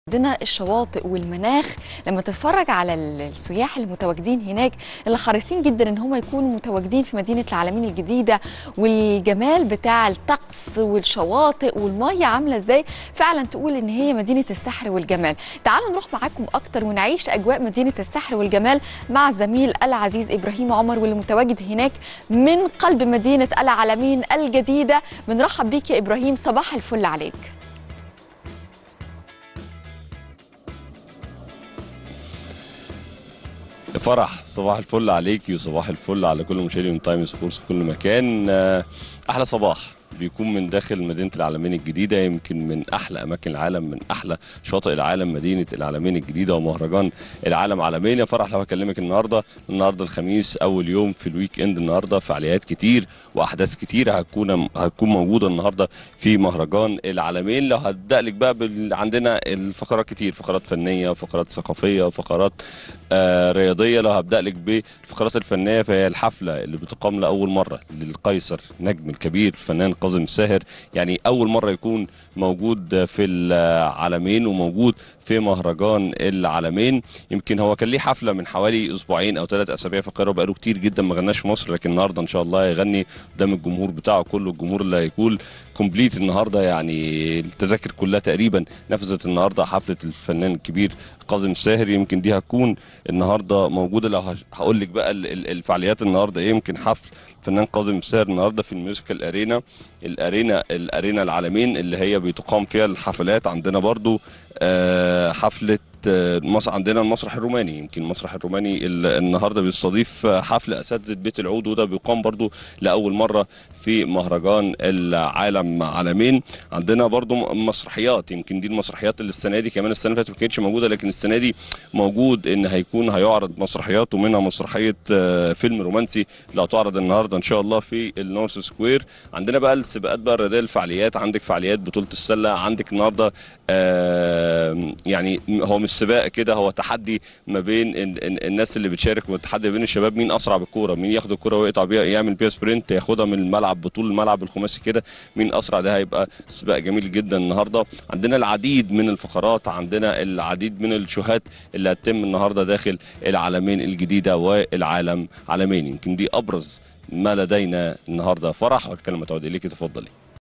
عندنا الشواطئ والمناخ لما تتفرج على ال- السياح المتواجدين هناك اللي حريصين جدا ان هم يكونوا متواجدين في مدينه العالمين الجديده والجمال بتاع الطقس والشواطئ والميه عامله ازاي فعلا تقول ان هي مدينه السحر والجمال تعالوا نروح معاكم اكتر ونعيش اجواء مدينه السحر والجمال مع الزميل العزيز ابراهيم عمر واللي متواجد هناك من قلب مدينه العالمين الجديده بنرحب بيك يا ابراهيم صباح الفل عليك فرح صباح الفل عليكي وصباح الفل على كل مشاهدي من تايم سبورتس في كل مكان آه، احلى صباح بيكون من داخل مدينه العالمين الجديده يمكن من احلى اماكن العالم من احلى شواطئ العالم مدينه العالمين الجديده ومهرجان العالم عالمين يا فرح لو هكلمك النهارده النهارده الخميس اول يوم في الويك اند النهارده فعاليات كتير واحداث كتير هتكون هتكون موجوده النهارده في مهرجان العالمين لو هبدا لك بقى بال... عندنا الفقرات كتير فقرات فنيه فقرات ثقافيه فقرات آه رياضيه لو هبدا لك بالفقرات الفنيه فهي الحفله اللي بتقام لاول مره للقيصر نجم الكبير الفنان كاظم الساهر يعني اول مره يكون موجود في العالمين وموجود في مهرجان العالمين يمكن هو كان ليه حفله من حوالي اسبوعين او ثلاث اسابيع في القاهره بقاله كتير جدا ما غناش في مصر لكن النهارده ان شاء الله هيغني قدام الجمهور بتاعه كله الجمهور اللي هيكون كومبليت النهارده يعني التذاكر كلها تقريبا نفذت النهارده حفله الفنان الكبير كاظم الساهر يمكن دي هتكون النهارده موجوده لو هقول لك بقى ال- ال- الفعاليات النهارده ايه يمكن حفل فنان كاظم الساهر النهارده في الميوزيكال ارينا الارينا الارينا العالمين اللي هي بتقام فيها الحفلات عندنا برضو آه، حفله آه، مص- عندنا المسرح الروماني يمكن المسرح الروماني ال- النهارده بيستضيف آه، حفل اساتذه بيت العود وده بيقام برضو لاول مره في مهرجان العالم عالمين عندنا برضو م- مسرحيات يمكن دي المسرحيات اللي السنه دي كمان السنه اللي فاتت ما كانتش موجوده لكن السنه دي موجود ان هيكون هيعرض مسرحيات ومنها مسرحيه آه، فيلم رومانسي اللي هتعرض النهارده ان شاء الله في النورث سكوير عندنا بقى السباقات بقى الرياضيه الفعاليات عندك فعاليات بطوله السله عندك النهارده آه، يعني هو مش سباق كده هو تحدي ما بين ال- ال- الناس اللي بتشارك والتحدي ما بين الشباب مين اسرع بالكوره مين ياخد الكوره ويقطع بيها يعمل بيها سبرنت ياخدها من الملعب بطول الملعب الخماسي كده مين اسرع ده هيبقى سباق جميل جدا النهارده عندنا العديد من الفقرات عندنا العديد من الشوهات اللي هتتم النهارده داخل العالمين الجديده والعالم عالمين يمكن دي ابرز ما لدينا النهارده فرح والكلمه تعود اليك تفضلي